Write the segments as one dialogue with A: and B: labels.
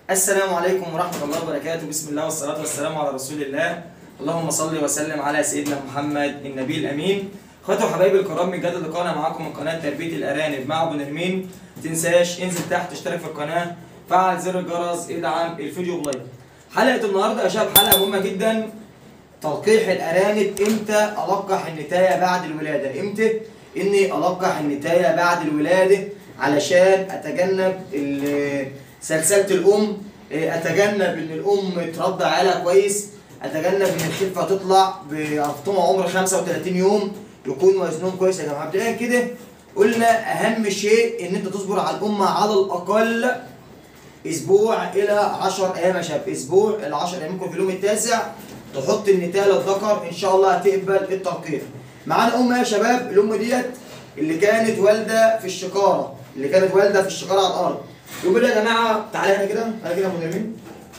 A: السلام عليكم ورحمة الله وبركاته بسم الله والصلاة والسلام على رسول الله اللهم صل وسلم على سيدنا محمد النبي الأمين اخواتي وحبايبي الكرام من جديد لقاءنا معاكم من قناة تربية الأرانب مع أبو نرمين متنساش انزل تحت اشترك في القناة فعل زر الجرس ادعم الفيديو بلايك حلقة النهاردة يا شباب حلقة مهمة جدا تلقيح الأرانب امتى ألقح النتاية بعد الولادة امتى إني ألقح النتاية بعد الولادة علشان أتجنب ال- سلسلة الأم أتجنب إن الأم ترضع عيالها كويس أتجنب إن الخلفة تطلع بأفطمة عمر 35 يوم يكون وزنهم كويس يا جماعة مبدئيا كده قلنا أهم شيء إن أنت تصبر على الأم على الأقل اسبوع الى 10 ايام يا شباب اسبوع الى 10 ايام ممكن في اليوم التاسع تحط النتايه للذكر ان شاء الله هتقبل التلقيح معانا ام يا شباب الام ديت اللي كانت والده في الشقاره اللي كانت والده في الشقاره على الارض الام دي يا جماعه تعالى هنا كده تعالى كده يا منيرين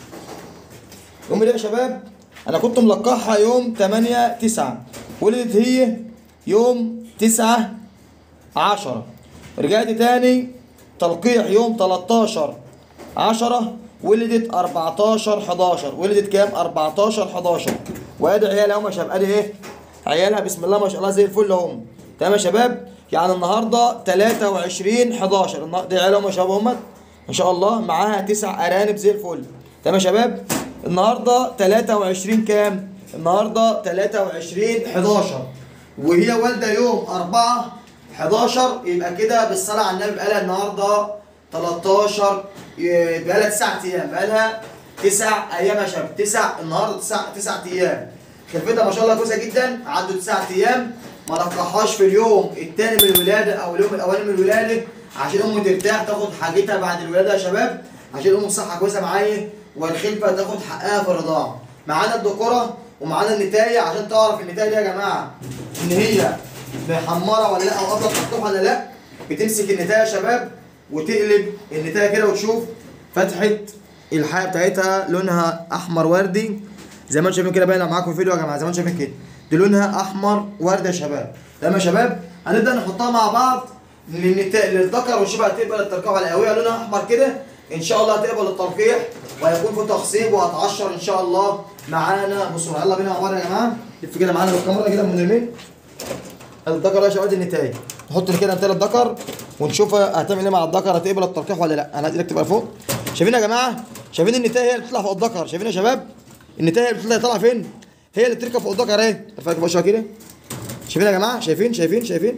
A: الام دي يا شباب انا كنت ملقحها يوم 8 9 ولدت هي يوم 9 10 رجعت تاني تلقيح يوم 13 10 ولدت 14 11 ولدت كام 14 11 وادي عيالها هم يا شباب ادي ايه عيالها بسم الله ما شاء الله زي الفل هم تمام يا شباب يعني النهارده 23 11 النهارده دي عيالها هم يا شباب هم ما شاء الله معاها تسع ارانب زي الفل تمام يا شباب النهارده 23 كام النهارده 23 11 وهي والده يوم 4 11 يبقى كده بالصلاه على النبي بقالها النهارده 13 ي- بقالها 9 ايام بقالها 9 ايام يا شباب 9 النهارده 9 9 ايام خلفتها ما شاء الله كويسه جدا عدوا 9 ايام ما لقحهاش في اليوم الثاني من الولاده او اليوم الاولاني من الولاده عشان امه ترتاح تاخد حاجتها بعد الولاده يا شباب عشان امه صحه كويسه معايا والخلفه تاخد حقها في الرضاعه معانا الدكوره ومعانا النتايه عشان تعرف النتايه دي يا جماعه ان هي محمره ولا لا او ابيض مفتوح ولا لا بتمسك النتايه يا شباب وتقلب النتايه كده وتشوف فتحه الحاجه بتاعتها لونها احمر وردي زي ما انتم شايفين كده باينه معاكم في الفيديو يا جماعه زي ما انتم شايفين كده دي لونها احمر وردي يا شباب تمام يا شباب هنبدا نحطها مع بعض للنتاء للذكر والشبه هتقبل الترقيع القهويه لونها احمر كده ان شاء الله هتقبل التلقيح وهيكون في تخصيب وهتعشر ان شاء الله معانا بسرعه يلا بينا مع بعض يا جماعه لف كده معانا بالكاميرا كده من اليمين الذكر يا شباب النتايه نحط كده نتايه الذكر ونشوف هتعمل ايه مع الذكر هتقبل التلقيح ولا لا انا ايدك تبقى فوق شايفين يا جماعه شايفين النتايه هي اللي بتطلع فوق الذكر شايفين يا شباب النتايه اللي بتطلع طالعه فين هي اللي بتركب فوق الذكر اهي ارفع لك وشها كده شايفين يا جماعه شايفين شايفين شايفين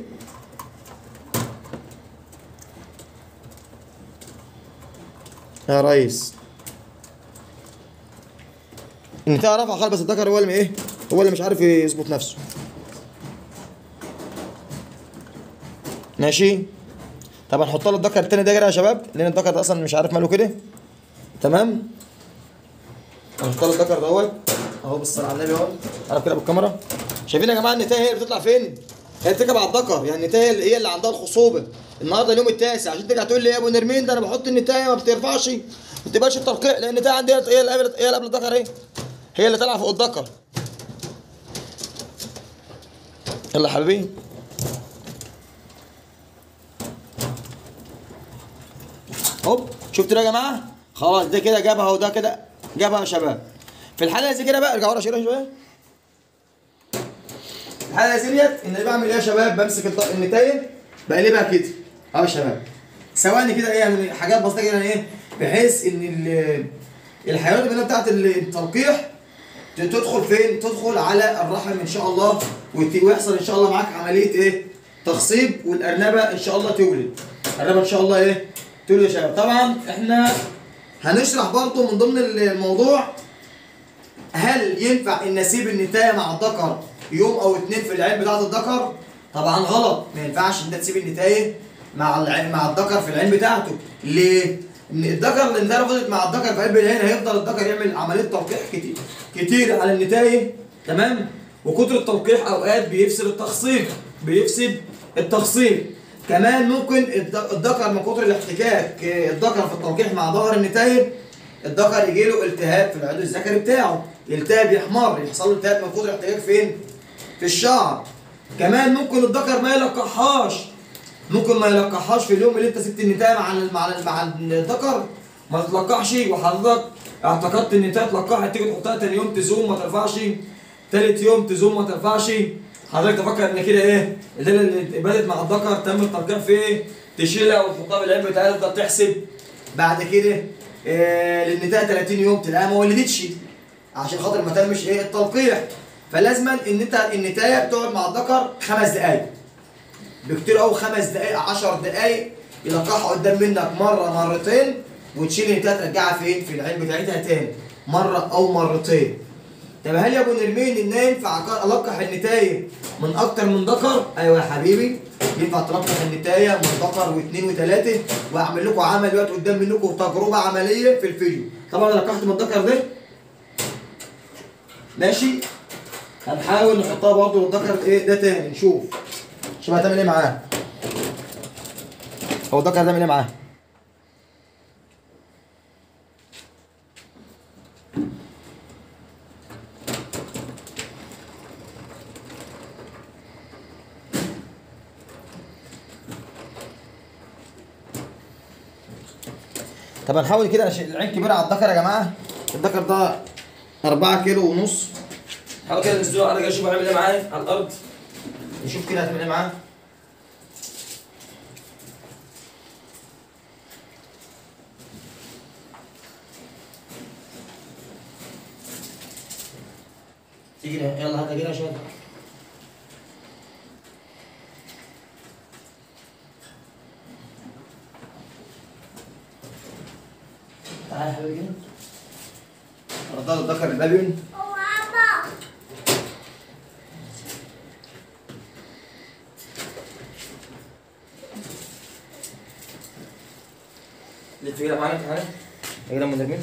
A: يا ريس النتايه رافعه خالص بس الذكر هو اللي ايه هو اللي مش عارف يظبط نفسه ماشي طب هنحط له الذكر التاني ده كده يا شباب لان الذكر ده اصلا مش عارف ماله كده تمام هنحط له الذكر دوت اهو بالصلاه على النبي اهو قرب كده بالكاميرا شايفين يا جماعه النتايه هي اللي بتطلع فين؟ هي بتركب على الذكر يعني النتايه اللي- هي اللي عندها الخصوبه النهارده اليوم التاسع عشان ترجع تقول لي يا ابو نرمين ده انا بحط النتايه ما بترفعش ما بتبقاش الترقيع لان النتايه عندي هي اللي قبل هي اللي قبل الذكر اهي هي اللي طالعه فوق الذكر يلا يا حبيبي هوب شفتوا يا جماعه خلاص ده كده جابها وده كده جابها يا شباب في الحاله اللي زي كده بقى ارجعوا ورا شويه شويه الحاله اللي زي ديت ان أنا بعمل ايه يا شباب بمسك الط- النتايه بقلبها كده اهو يا شباب ثواني كده ايه يعني حاجات بسيطه كده ايه بحيث ان ال- الحيوانات البناء بتاعت التلقيح ت- تدخل فين؟ تدخل على الرحم ان شاء الله وت- ويحصل ان شاء الله معاك عمليه ايه؟ تخصيب والارنبه ان شاء الله تولد. الارنبه ان شاء الله ايه؟ تولد يا شباب. طبعا احنا هنشرح برضو من ضمن الموضوع هل ينفع ان اسيب النتايه مع الذكر يوم او اتنين في العين بتاعت الذكر؟ طبعا غلط ما ينفعش ان انت تسيب النتايه مع العين مع الذكر في العين بتاعته ليه؟ ان الذكر اللي النتايه فضلت مع الذكر في قلب العين هيفضل الذكر يعمل عمليه تلقيح كتير كتير على النتايه تمام؟ وكتر التلقيح اوقات بيفسد التخصيب بيفسد التخصيب كمان ممكن الذ- الذكر من كتر الاحتكاك آه، الذكر في التلقيح مع ظهر النتايه الذكر يجي له التهاب في العضو الذكري بتاعه يلتهب يحمر يحصل له التهاب من كتر الاحتكاك فين؟ في الشعر كمان ممكن الذكر ما يلقحهاش ممكن ما يلقحهاش في اليوم اللي انت سبت النتايه مع ال- مع ال- مع الذكر ما تتلقحش وحضرتك اعتقدت ان انت اتلقحت تيجي تحطها تاني يوم تزوم ما ترفعش تالت يوم تزوم ما ترفعش حضرتك تفكر ان كده ايه الليله اللي بدت مع الذكر تم التلقيح في ايه تشيلها وتحطها بالعلم بتاعها تفضل تحسب بعد كده إيه للنتايه 30 يوم تلاقيها ما ولدتش عشان خاطر ما تمش ايه التلقيح فلازما ان انت النتايه بتقعد مع الذكر خمس دقائق بكتير قوي خمس دقائق 10 دقائق يلقحها قدام منك مره مرتين وتشيل النتايه ترجعها فين؟ في العين بتاعتها تاني مره او مرتين. طب هل يا ابو نرمين ان ينفع القح النتايه من اكتر من ذكر؟ ايوه يا حبيبي ينفع تلقح النتايه من ذكر واثنين وثلاثه واعمل لكم عمل دلوقتي قدام منكم تجربه عمليه في الفيديو. طبعا انا لقحت من الذكر ده ماشي هنحاول نحطها برضه للذكر ايه ده تاني نشوف شوف هتعمل ايه معاه هو الذكر هتعمل ايه معاه طب هنحاول كده عشان العين كبيره على الذكر يا جماعه الذكر ده 4 كيلو ونص حاول كده ننزله على شوف هنعمل ايه معاه على الارض نشوف كده هتعمل ايه معاه تيجي يلا هات كده شويه تعالى يا حبيبي كده رضا الذكر البابين لف كده معانا تعالى كده مدربين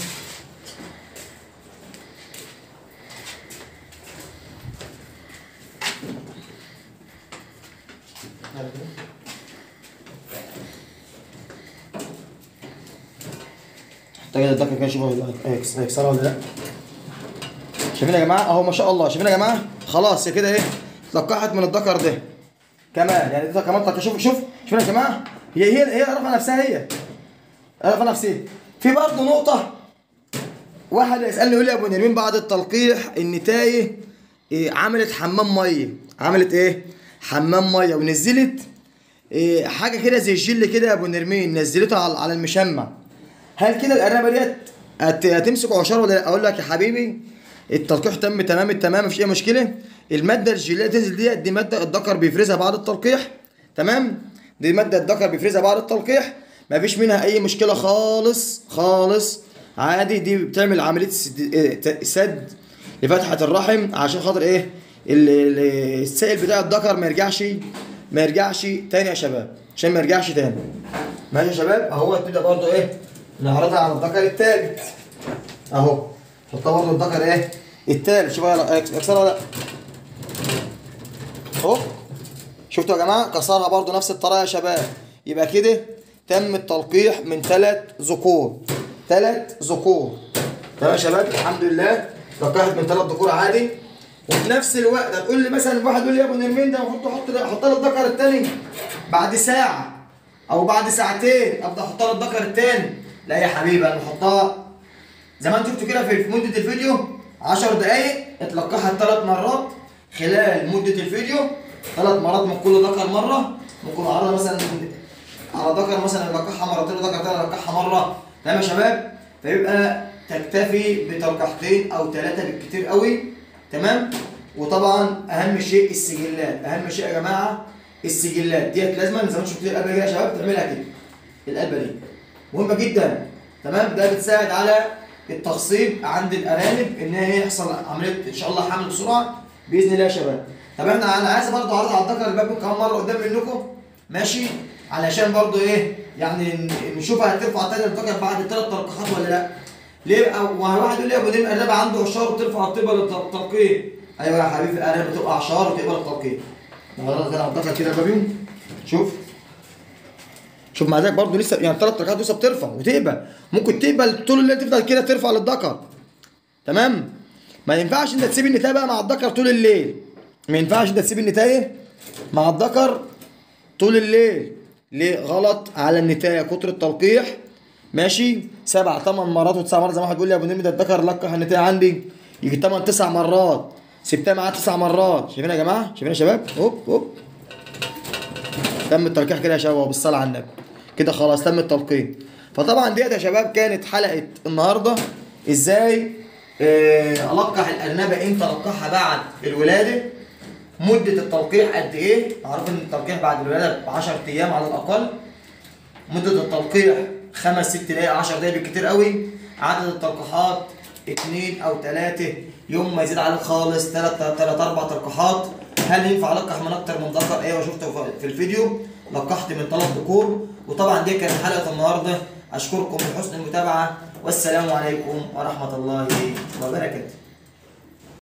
A: محتاج الذكر كده شوفوا هيكسرها ولا لا شايفين يا جماعه اهو ما شاء الله شايفين يا جماعه خلاص هي كده ايه اتلقحت من الذكر ده كمان يعني ده كمان طلقة. شوف شوف شوفين يا جماعه هي هي هي رافعه نفسها هي رافعه نفسها في برضه نقطه واحد يسالني يقول لي يا ابو نرمين بعد التلقيح النتايه إيه عملت حمام ميه عملت ايه حمام ميه ونزلت إيه حاجه كده زي الجل كده يا ابو نرمين نزلته على على المشمع هل كده الارنبه ديت هت- هتمسك عشار ولا لا؟ اقول لك يا حبيبي التلقيح تم تمام التمام مفيش اي مشكله الماده الجيليه تنزل ديت دي ماده الذكر بيفرزها بعد التلقيح تمام دي ماده الذكر بيفرزها بعد التلقيح مفيش منها اي مشكله خالص خالص عادي دي بتعمل عمليه سد, إيه، سد لفتحه الرحم عشان خاطر ايه ال- ال- السائل بتاع الذكر ما يرجعش ما يرجعش تاني يا شباب عشان ما يرجعش تاني ماشي يا شباب اهو تبدا برضو ايه نعرضها على الذكر الثالث اهو حطها برضو الذكر ايه الثالث شوفوا يلا اكسرها ولا لا اهو شفتوا يا جماعه كسرها برضو نفس الطريقه يا شباب يبقى كده تم التلقيح من ثلاث ذكور ثلاث ذكور تمام يا شباب الحمد لله لقحت من ثلاث ذكور عادي وفي نفس الوقت هتقول لي مثلا واحد يقول لي يا ابو نرمين ده المفروض تحط احط له الذكر الثاني بعد ساعه او بعد ساعتين ابدا احط له الذكر الثاني لا يا حبيبي انا بحطها زي ما انتوا شفتوا كده في في مده الفيديو 10 دقائق اتلقحها ثلاث مرات خلال مده الفيديو ثلاث مرات من كل ذكر مره ممكن اعرضها مثلا على ذكر مثلا القحها مرتين وذكر تاني القحها مره تمام يا شباب فيبقى تكتفي بتلقحتين او ثلاثه بالكتير قوي تمام وطبعا اهم شيء السجلات اهم شيء يا جماعه السجلات ديت لازم زي ما انتم شفتوا القلبه دي يا شباب تعملها كده القلبه دي مهمه جدا تمام ده بتساعد على التخصيب عند الارانب ان هي يحصل عمليه ان شاء الله حمل بسرعه باذن الله يا شباب طب احنا انا عايز برضه اعرض على الذكر الباب كمان مره قدام منكم ماشي علشان برضه ايه يعني ن- نشوفها هترفع تاني الذكر بعد الثلاث تلقيحات ولا لا ليه أو- واحد يقول لي يا ابو نيم الارنب عنده عشار وترفع الطيبه للتلقيح ايوه يا حبيبي الارنب بتبقى عشار وتقبل التلقيح نعرضها كده على الذكر كده البابين شوف شوف مع ذلك برضه لسه يعني ثلاث ركعات لسه بترفع وتقبل ممكن تقبل طول الليل تفضل كده ترفع للذكر تمام ما ينفعش انت تسيب النتايه بقى مع الذكر طول الليل ما ينفعش انت تسيب النتايه مع الذكر طول الليل ليه غلط على النتايه كتر التلقيح
B: ماشي سبع ثمان مرات وتسع مرات زي ما واحد يقول لي يا ابو نمي ده الذكر لك هنتين عندي يجي ثمان تسع مرات سبتها معاه تسع مرات شايفين يا جماعه شايفين يا شباب هوب هوب تم التلقيح كده يا شباب بالصلاه على النبي كده خلاص تم التلقيح فطبعا ديت يا شباب كانت حلقه النهارده ازاي آه، القح الارنبه امتى القحها بعد الولاده مده التلقيح قد ايه معروف ان التلقيح بعد الولاده ب 10 ايام على الاقل مده التلقيح خمس ست دقايق 10 دقايق بالكتير قوي عدد التلقيحات اتنين او تلاتة يوم ما يزيد عليك خالص تلات تلات اربع تلقيحات هل ينفع القح من اكتر من ذكر ايوه شفته في- في الفيديو لقحت من ثلاث ذكور وطبعا دي كانت حلقه النهارده اشكركم من حسن المتابعه والسلام عليكم ورحمه الله وبركاته